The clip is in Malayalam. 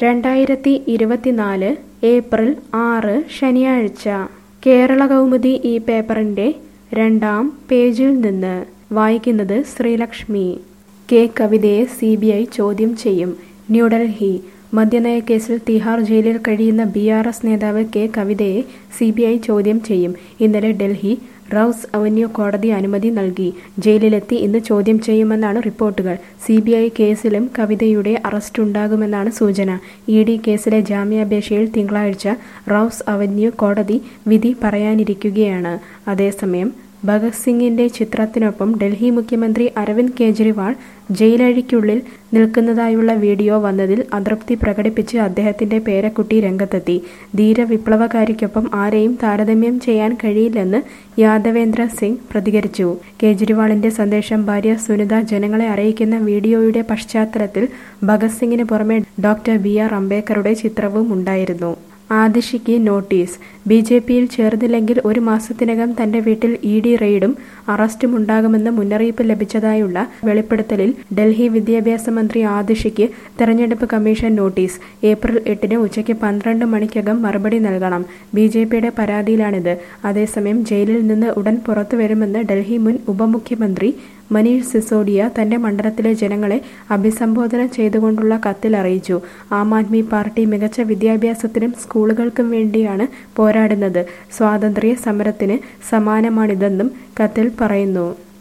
രണ്ടായിരത്തി ഇരുപത്തിനാല് ഏപ്രിൽ ആറ് ശനിയാഴ്ച കേരള കൗമുദി ഈ പേപ്പറിൻ്റെ രണ്ടാം പേജിൽ നിന്ന് വായിക്കുന്നത് ശ്രീലക്ഷ്മി കെ കവിതയെ സി ബി ഐ ചോദ്യം ചെയ്യും ന്യൂഡൽഹി മദ്യനയ കേസിൽ തിഹാർ ജയിലിൽ കഴിയുന്ന ബി ആർ എസ് നേതാവ് കെ കവിതയെ സി ബി ഐ ചോദ്യം ചെയ്യും ഇന്നലെ ഡൽഹി റൌസ് അവന്യൂ കോടതി അനുമതി നൽകി ജയിലിലെത്തി ഇന്ന് ചോദ്യം ചെയ്യുമെന്നാണ് റിപ്പോർട്ടുകൾ സി ബി ഐ കേസിലും കവിതയുടെ അറസ്റ്റുണ്ടാകുമെന്നാണ് സൂചന ഇ ഡി കേസിലെ ജാമ്യാപേക്ഷയിൽ തിങ്കളാഴ്ച റൌസ് അവന്യൂ കോടതി വിധി പറയാനിരിക്കുകയാണ് അതേസമയം ഭഗത് സിംഗിന്റെ ചിത്രത്തിനൊപ്പം ഡൽഹി മുഖ്യമന്ത്രി അരവിന്ദ് കെജ്രിവാൾ ജയിലഴിക്കുള്ളിൽ നിൽക്കുന്നതായുള്ള വീഡിയോ വന്നതിൽ അതൃപ്തി പ്രകടിപ്പിച്ച് അദ്ദേഹത്തിന്റെ പേരക്കുട്ടി രംഗത്തെത്തി ധീരവിപ്ലവകാരിക്കൊപ്പം ആരെയും താരതമ്യം ചെയ്യാൻ കഴിയില്ലെന്ന് യാദവേന്ദ്ര സിംഗ് പ്രതികരിച്ചു കേജ്രിവാളിന്റെ സന്ദേശം ഭാര്യ സുനിത ജനങ്ങളെ അറിയിക്കുന്ന വീഡിയോയുടെ പശ്ചാത്തലത്തിൽ ഭഗത് സിംഗിന് പുറമെ ഡോക്ടർ ബി ആർ അംബേദ്കറുടെ ചിത്രവും ഉണ്ടായിരുന്നു ആദിഷിക്ക് നോട്ടീസ് ബി ജെ പിയിൽ ചേർന്നില്ലെങ്കിൽ ഒരു മാസത്തിനകം തന്റെ വീട്ടിൽ ഇ ഡി റെയ്ഡും അറസ്റ്റും ഉണ്ടാകുമെന്ന് മുന്നറിയിപ്പ് ലഭിച്ചതായുള്ള വെളിപ്പെടുത്തലിൽ ഡൽഹി വിദ്യാഭ്യാസ മന്ത്രി ആദിഷിക്ക് തെരഞ്ഞെടുപ്പ് കമ്മീഷൻ നോട്ടീസ് ഏപ്രിൽ എട്ടിന് ഉച്ചയ്ക്ക് പന്ത്രണ്ട് മണിക്കകം മറുപടി നൽകണം ബി ജെ പിയുടെ പരാതിയിലാണിത് അതേസമയം ജയിലിൽ നിന്ന് ഉടൻ പുറത്തു വരുമെന്ന് ഡൽഹി മുൻ ഉപമുഖ്യമന്ത്രി മനീഷ് സിസോഡിയ തന്റെ മണ്ഡലത്തിലെ ജനങ്ങളെ അഭിസംബോധന ചെയ്തുകൊണ്ടുള്ള കത്തിൽ അറിയിച്ചു ആം ആദ്മി പാർട്ടി മികച്ച വിദ്യാഭ്യാസത്തിനും സ്കൂളുകൾക്കും വേണ്ടിയാണ് പോരാടുന്നത് സ്വാതന്ത്ര്യ സമരത്തിന് സമാനമാണിതെന്നും കത്തിൽ പറയുന്നു